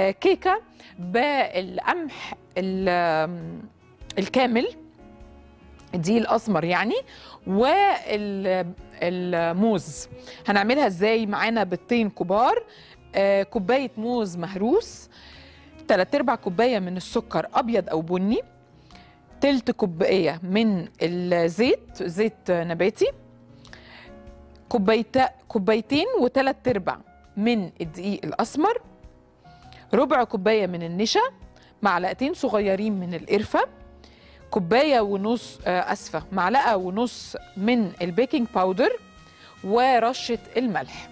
الكيكه بالقمح ال- الكامل دي الاسمر يعني والموز هنعملها ازاي معانا بيضتين كبار آه، كوبايه موز مهروس تلات ارباع كوبايه من السكر ابيض او بني تلت كوبايه من الزيت زيت نباتي كوبايتا كوبايتين وتلات ارباع من الدقيق الاسمر ربع كوبايه من النشا معلقتين صغيرين من القرفه كوبايه ونص آه، اسفه معلقه ونص من البيكنج باودر ورشه الملح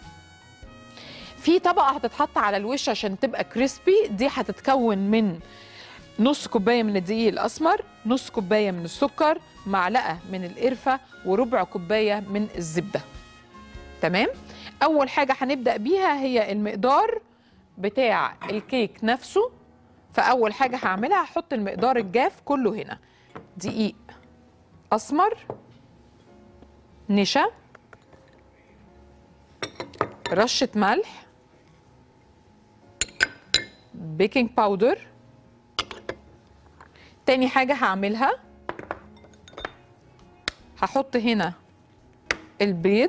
في طبقه هتتحط على الوش عشان تبقى كريسبي دي هتتكون من نص كوبايه من الدقيق الاسمر نص كوبايه من السكر معلقه من القرفه وربع كوبايه من الزبده تمام اول حاجه هنبدا بيها هي المقدار بتاع الكيك نفسه فاول حاجه هعملها هحط المقدار الجاف كله هنا دقيق اسمر نشا رشه ملح بيكنج باودر تاني حاجه هعملها هحط هنا البيض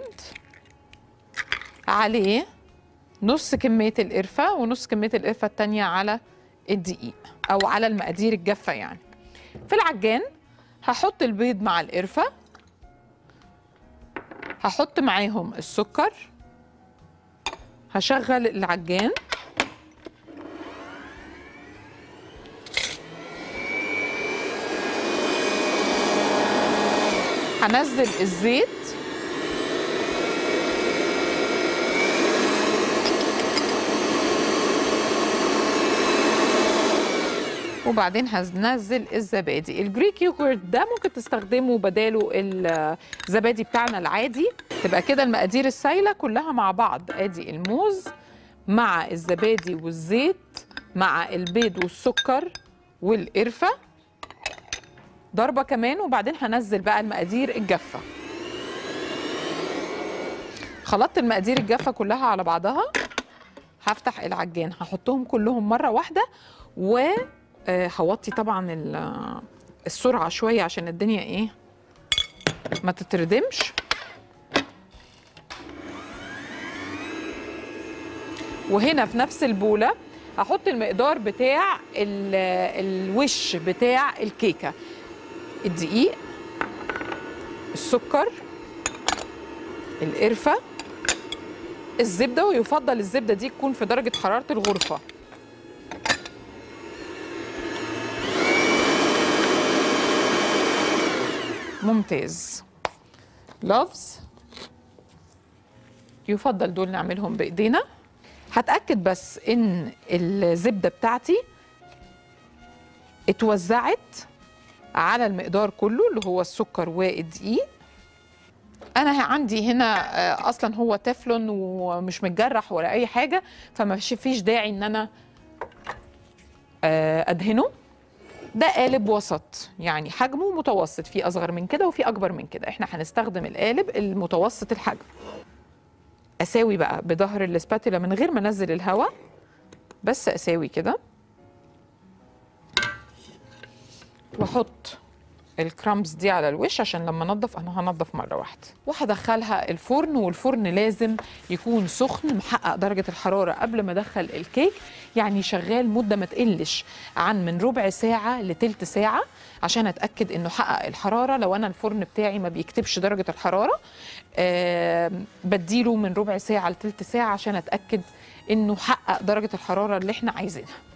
عليه نص كمية القرفة ونص كمية القرفة التانية على الدقيق أو على المقادير الجافة يعني في العجان هحط البيض مع القرفة هحط معاهم السكر هشغل العجان هنزل الزيت وبعدين هنزل الزبادي الجريك يوجورت ده ممكن تستخدمه بداله الزبادي بتاعنا العادي تبقى كده المقادير السايله كلها مع بعض ادي الموز مع الزبادي والزيت مع البيض والسكر والقرفه ضربه كمان وبعدين هنزل بقى المقادير الجافه خلطت المقادير الجافه كلها على بعضها هفتح العجان هحطهم كلهم مره واحده و آه، هوطي طبعا ال- السرعه شويه عشان الدنيا ايه ما تتردمش وهنا في نفس البوله هحط المقدار بتاع ال- الوش بتاع الكيكه الدقيق السكر القرفه الزبده ويفضل الزبده دي تكون في درجه حراره الغرفه ممتاز لوفز يفضل دول نعملهم بايدينا هتاكد بس ان الزبده بتاعتي اتوزعت على المقدار كله اللي هو السكر والدقيق انا عندي هنا آه، اصلا هو تeflon ومش متجرح ولا اي حاجه فما فيش داعي ان انا آه، ادهنه ده قالب وسط يعني حجمه متوسط في اصغر من كده وفي اكبر من كده احنا هنستخدم القالب المتوسط الحجم اساوي بقى بظهر الاسباتولا من غير ما انزل الهواء بس اساوي كده واحط الكرامبس دي على الوش عشان لما انضف انا هنضف مره واحده وهدخلها الفرن والفرن لازم يكون سخن محقق درجه الحراره قبل ما ادخل الكيك يعني شغال مده ما تقلش عن من ربع ساعه لتلت ساعه عشان اتاكد انه حقق الحراره لو انا الفرن بتاعي ما بيكتبش درجه الحراره آه بديله من ربع ساعه لتلت ساعه عشان اتاكد انه حقق درجه الحراره اللي احنا عايزينها